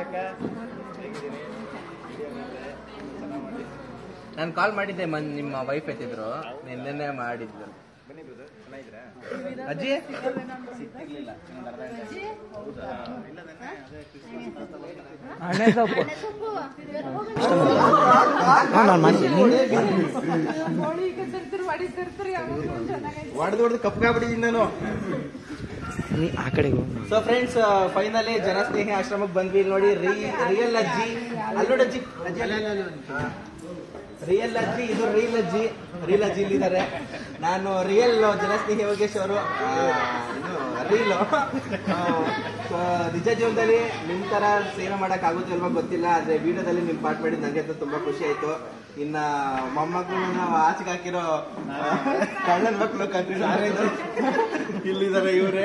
ನಾನು ಕಾಲ್ ಮಾಡಿದ್ದೆ ಮನ್ ನಿಮ್ಮ ವೈಫ್ ಎತ್ತಿದ್ರು ನಿನ್ನೆ ಮಾಡಿದ್ರು ಬನ್ನಿ ಬ್ರದರ್ ಚೆನ್ನಾಗಿದ್ದೀರಾ ಅಜ್ಜಿ ಸಿಕ್ತಿರ್ಲಿಲ್ಲ ಇನ್ನೊಂದು ಅರ್ಧ ಗಂಟೆ ಹೌದಾ ಇಲ್ಲ ನೆನ್ನೆ ಅದೇ ಕ್ರಿಸ್ಮಸ್ ಹಣೆ ಸೊಪ್ಪು ಹೊಡೆದು ಹೊಡೆದು ಕಪ್ಪಿಗಾಗ್ಬಿಟ್ಟಿದ್ದೀನಿ ನಾನು ಆ ಕಡೆಗೆ ಸೊ ಫ್ರೆಂಡ್ಸ್ ಫೈನಲಿ ಜನಸ್ನೇಹಿ ಆಶ್ರಮಕ್ಕೆ ಬಂದ್ವಿ ಇಲ್ಲಿ ನೋಡಿ ರಿಯಲ್ ಅಜ್ಜಿ ಅಲ್ಲೋಡ್ ಅಜ್ಜಿ ಅಜ್ಜಿ ರಿಯಲ್ ಅಜ್ಜಿ ಇದು ರೀಲ್ ಅಜ್ಜಿ ರೀಲ್ ಅಜ್ಜಿ ಇಲ್ಲಿದ್ದಾರೆ ನಾನು ರಿಯಲ್ ಜನಸ್ನೇಹಿ ಯೋಗೇಶ್ ಅವರು ರೀಲು ನಿಜ ಜೀವನದಲ್ಲಿ ನಿಮ್ ತರ ಸೇವೆ ಮಾಡಕ್ ಆಗುತ್ತೆ ಅಲ್ವಾ ಗೊತ್ತಿಲ್ಲ ಆದ್ರೆ ವಿಡಿಯೋದಲ್ಲಿ ನಿಮ್ ಪಾಠ ಮಾಡಿದ್ ನಂಗೆ ಅಂತೂ ತುಂಬಾ ಖುಷಿ ಆಯ್ತು ಇನ್ನ ಮೊಮ್ಮಕ್ಕಳು ನಾವು ಆಚೆಗೆ ಹಾಕಿರೋ ಕಳ್ಳನ್ ಮಕ್ಕಳು ಕನ್ಫ್ಯೂಷನ್ ಇಲ್ಲಿದ್ದಾರೆ ಇವರೇ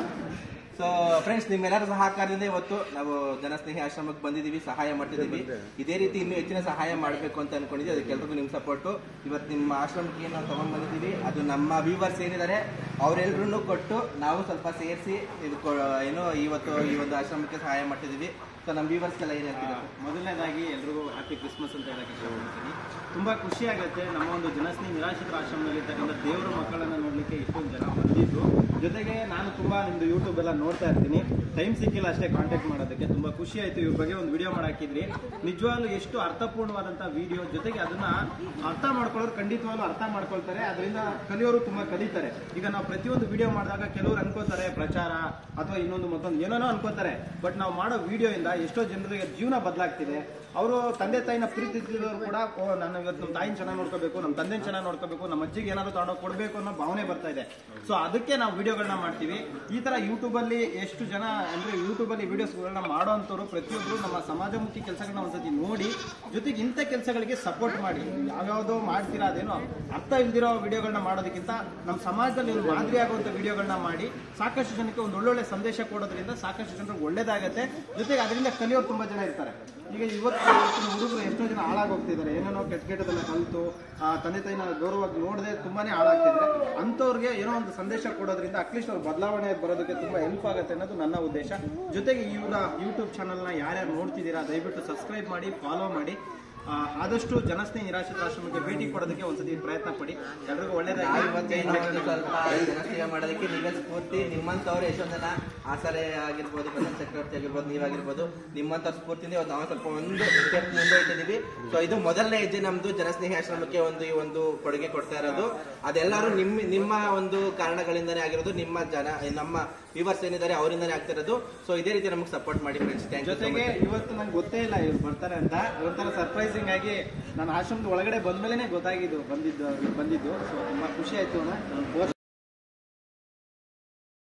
ಸೊ ಫ್ರೆಂಡ್ಸ್ ನಿಮ್ಮೆಲ್ಲರ ಸಹಕಾರದಿಂದ ಇವತ್ತು ನಾವು ಜನಸ್ನೇಹಿ ಆಶ್ರಮಕ್ಕೆ ಬಂದಿದ್ದೀವಿ ಸಹಾಯ ಮಾಡ್ತಿದ್ದೀವಿ ಇದೇ ರೀತಿ ಇನ್ನೂ ಹೆಚ್ಚಿನ ಸಹಾಯ ಮಾಡಬೇಕು ಅಂತ ಅನ್ಕೊಂಡಿದ್ದೀವಿ ಅದಕ್ಕೆ ಎಲ್ರಿಗೂ ನಿಮ್ಮ ಸಪೋರ್ಟು ಇವತ್ತು ನಿಮ್ಮ ಆಶ್ರಮಕ್ಕೆ ಏನು ನಾವು ತಗೊಂಡ್ ಬಂದಿದ್ದೀವಿ ಅದು ನಮ್ಮ ವ್ಯೂವರ್ಸ್ ಏನಿದ್ದಾರೆ ಅವರೆಲ್ಲರೂ ಕೊಟ್ಟು ನಾವು ಸ್ವಲ್ಪ ಸೇರಿಸಿ ಇದು ಕೊ- ಏನು ಇವತ್ತು ಈ ಒಂದು ಆಶ್ರಮಕ್ಕೆ ಸಹಾಯ ಮಾಡ್ತಿದ್ದೀವಿ ಸೊ ನಮ್ಮ ವ್ಯೂವರ್ಸ್ಗೆಲ್ಲ ಏನು ಹೇಳ್ತಿದ್ದಾರೆ ಮೊದಲನೇದಾಗಿ ಎಲ್ರಿಗೂ ಹ್ಯಾಪಿ ಕ್ರಿಸ್ಮಸ್ ಅಂತ ಹೇಳಕ್ಕೆ ಇಷ್ಟಪಡ್ತೀನಿ ತುಂಬ ಖುಷಿ ಆಗುತ್ತೆ ನಮ್ಮ ಒಂದು ಜನಸ್ನೇಹಿ ನಿರಾಶ್ರಿತರ ಆಶ್ರಮದಲ್ಲಿ ಇರ್ತಕ್ಕಂಥ ದೇವರ ಮಕ್ಕಳನ್ನ ನೋಡಲಿಕ್ಕೆ ಇಷ್ಟೊಂದು ಜನ ಬಂದಿದ್ದು ಜೊತೆಗೆ ನಾನು ತುಂಬ ನಿಮ್ಮದು ಯೂಟ್ಯೂಬ್ ಎಲ್ಲ ನೋಡ್ತಾ ಇರ್ತೀನಿ ಟೈಮ್ ಸಿಕ್ಕಿಲ್ಲ ಅಷ್ಟೇ ಕಾಂಟ್ಯಾಕ್ಟ್ ಮಾಡೋದಕ್ಕೆ ತುಂಬ ಖುಷಿ ಆಯಿತು ಇವ್ರ ಬಗ್ಗೆ ಒಂದು ವಿಡಿಯೋ ಮಾಡಾಕಿದ್ರಿ ನಿಜವಾಗ್ಲೂ ಎಷ್ಟು ಅರ್ಥಪೂರ್ಣವಾದಂಥ ವಿಡಿಯೋ ಜೊತೆಗೆ ಅದನ್ನ ಅರ್ಥ ಮಾಡ್ಕೊಳ್ಳೋರು ಖಂಡಿತವಾಗ್ಲೂ ಅರ್ಥ ಮಾಡ್ಕೊಳ್ತಾರೆ ಅದರಿಂದ ಕಲಿಯೋರು ತುಂಬ ಕಲಿತಾರೆ ಈಗ ನಾವು ಪ್ರತಿಯೊಂದು ವಿಡಿಯೋ ಮಾಡಿದಾಗ ಕೆಲವರು ಅನ್ಕೋತಾರೆ ಪ್ರಚಾರ ಅಥವಾ ಇನ್ನೊಂದು ಮತ್ತೊಂದು ಏನೇನೋ ಅನ್ಕೋತಾರೆ ಬಟ್ ನಾವು ಮಾಡೋ ವಿಡಿಯೋ ಇಂದ ಎಷ್ಟೋ ಜನರಿಗೆ ಜೀವನ ಬದಲಾಗ್ತಿದೆ ಅವರು ತಂದೆ ತಾಯಿನ ಪ್ರೀತಿಸಿದವರು ಕೂಡ ಓ ನಾನು ಇವತ್ತು ನಮ್ಮ ತಾಯಿನ ಚೆನ್ನಾಗಿ ನೋಡ್ಕೋಬೇಕು ನಮ್ಮ ತಂದೆನ ಚೆನ್ನಾಗಿ ನೋಡ್ಕೋಬೇಕು ನಮ್ಮ ಅಜ್ಜಿಗೆ ಏನಾದ್ರು ತಗೊಂಡೋಗಿ ಕೊಡಬೇಕು ಅನ್ನೋ ಭಾವನೆ ಬರ್ತಾ ಇದೆ ಸೊ ಅದಕ್ಕೆ ನಾವು ವಿಡಿಯೋಗಳನ್ನ ಮಾಡ್ತೀವಿ ಈ ತರ ಯೂಟ್ಯೂಬ್ ಅಲ್ಲಿ ಎಷ್ಟು ಜನ ಅಂದ್ರೆ ಯೂಟ್ಯೂಬ್ ಅಲ್ಲಿ ವಿಡಿಯೋಸ್ಗಳನ್ನ ಮಾಡೋಂಥವ್ರು ಪ್ರತಿಯೊಬ್ಬರು ನಮ್ಮ ಸಮಾಜಮುಖಿ ಕೆಲಸಗಳನ್ನ ಒಂದ್ಸತಿ ನೋಡಿ ಜೊತೆಗೆ ಇಂಥ ಕೆಲಸಗಳಿಗೆ ಸಪೋರ್ಟ್ ಮಾಡಿ ಯಾವ್ಯಾವುದೋ ಮಾಡ್ತೀರಾ ಅದೇನೋ ಅರ್ಥ ಇಲ್ದಿರೋ ವಿಡಿಯೋಗಳನ್ನ ಮಾಡೋದಕ್ಕಿಂತ ನಮ್ಮ ಸಮಾಜದಲ್ಲಿ ಒಂದು ಮಾದರಿ ಆಗುವಂಥ ವಿಡಿಯೋಗಳನ್ನ ಮಾಡಿ ಸಾಕಷ್ಟು ಜನಕ್ಕೆ ಒಂದು ಒಳ್ಳೊಳ್ಳೆ ಸಂದೇಶ ಕೊಡೋದ್ರಿಂದ ಸಾಕಷ್ಟು ಜನರಿಗೆ ಒಳ್ಳೇದಾಗತ್ತೆ ಜೊತೆಗೆ ಅದರಿಂದ ಕಲಿಯೋರು ತುಂಬಾ ಜನ ಇರ್ತಾರೆ ಈಗ ಇವತ್ತು ಇವತ್ತಿನ ಹುಡುಗರು ಎಷ್ಟೋ ಜನ ಹಾಳಾಗೋಗ್ತಿದ್ದಾರೆ ಏನೇನೋ ಕೆಟ್ಟ ಕೆಟ್ಟದನ್ನ ಕಲಿತು ಆ ತಂದೆ ತಾಯಿನ ಗೌರವವಾಗಿ ನೋಡದೆ ತುಂಬಾನೇ ಹಾಳಾಗ್ತಿದ್ದಾರೆ ಅಂಥವ್ರಿಗೆ ಏನೋ ಒಂದು ಸಂದೇಶ ಕೊಡೋದ್ರಿಂದ ಅಟ್ಲೀಸ್ಟ್ ಅವ್ರ ಬದಲಾವಣೆ ಬರೋದಕ್ಕೆ ತುಂಬಾ ಹೆಲ್ಪ್ ಆಗುತ್ತೆ ಅನ್ನೋದು ನನ್ನ ಉದ್ದೇಶ ಜೊತೆಗೆ ಇವರ ಯೂಟ್ಯೂಬ್ ಚಾನಲ್ನ ಯಾರ್ಯಾರು ನೋಡ್ತಿದ್ದೀರಾ ದಯವಿಟ್ಟು ಸಬ್ಸ್ಕ್ರೈಬ್ ಮಾಡಿ ಫಾಲೋ ಮಾಡಿ ಆ, ಆದಷ್ಟು ಜನಸ್ನೇಹಿ ನಿರಾಶ್ರಿತ ಆಶ್ರಮಕ್ಕೆ ಭೇಟಿ ಕೊಡೋದಕ್ಕೆ ಒಂದ್ಸತಿ ಪ್ರಯತ್ನ ಪಡಿ ಎಲ್ರಿಗೂ ಒಳ್ಳೇದಾಗಿ ಇವತ್ತೇನು ಒಂದು ಸ್ವಲ್ಪ ಜನಸೇವೆ ಮಾಡೋದಕ್ಕೆ ನೀವೇ ಸ್ಫೂರ್ತಿ ನಿಮ್ಮಂಥವ್ರು ಎಷ್ಟೋ ಜನ ಆಸರೆ ಆಗಿರ್ಬೋದು ಪ್ರಸನ್ನ ಚಕ್ರವರ್ತಿ ಆಗಿರ್ಬೋದು ನೀವಾಗಿರ್ಬೋದು ನಿಮ್ಮಂಥವ್ರ ಸ್ಫೂರ್ತಿಯಿಂದ ಇವತ್ತು ನಾವು ಸ್ವಲ್ಪ ಒಂದು ಸ್ಟೆಪ್ ಮುಂದೆ ಇಟ್ಟಿದ್ದೀವಿ ಸೊ ಇದು ಮೊದಲನೇ ಹೆಜ್ಜೆ ನಮ್ದು ಜನಸ್ನೇಹಿ ಆಶ್ರಮಕ್ಕೆ ಒಂದು ಈ ಒಂದು ಕೊಡುಗೆ ಕೊಡ್ತಾ ಇರೋದು ಅದೆಲ್ಲರೂ ನಿಮ್ಮ ನಿಮ್ಮ ಒಂದು ಕಾರಣಗಳಿಂದನೇ ಆಗಿರೋದು ನಿಮ್ಮ ಜನ ನಮ್ಮ ವ್ಯೂವರ್ಸ್ ಏನಿದ್ದಾರೆ ಅವರಿಂದನೇ ಆಗ್ತಿರೋದು ಸೊ ಇದೇ ರೀತಿ ನಮಗೆ ಸಪೋರ್ಟ್ ಮಾಡಿ ಫ್ರೆಂಡ್ಸ್ ಥ್ಯಾಂಕ್ ಯು ಜೊತೆಗೆ ಇವತ್ತು ನಂಗೆ ಗೊತ್ತೇ ಇಲ್ಲ ಇವ್ರು ಬರ್ತಾರೆ ಅಂತ ಒಂಥರ ಸರ್ಪ್ರೈಸಿಂಗ್ ಆಗಿ ನಾನು ಆಶ್ರಮದ ಒಳಗಡೆ ಬಂದ್ಮೇಲೆ ಗೊತ್ತಾಗಿದ್ದು ಬಂದಿದ್ದು ಬಂದಿದ್ದು ಸೊ ತುಂಬಾ ಖುಷಿ ಆಯ್ತು ಅಣ್ಣ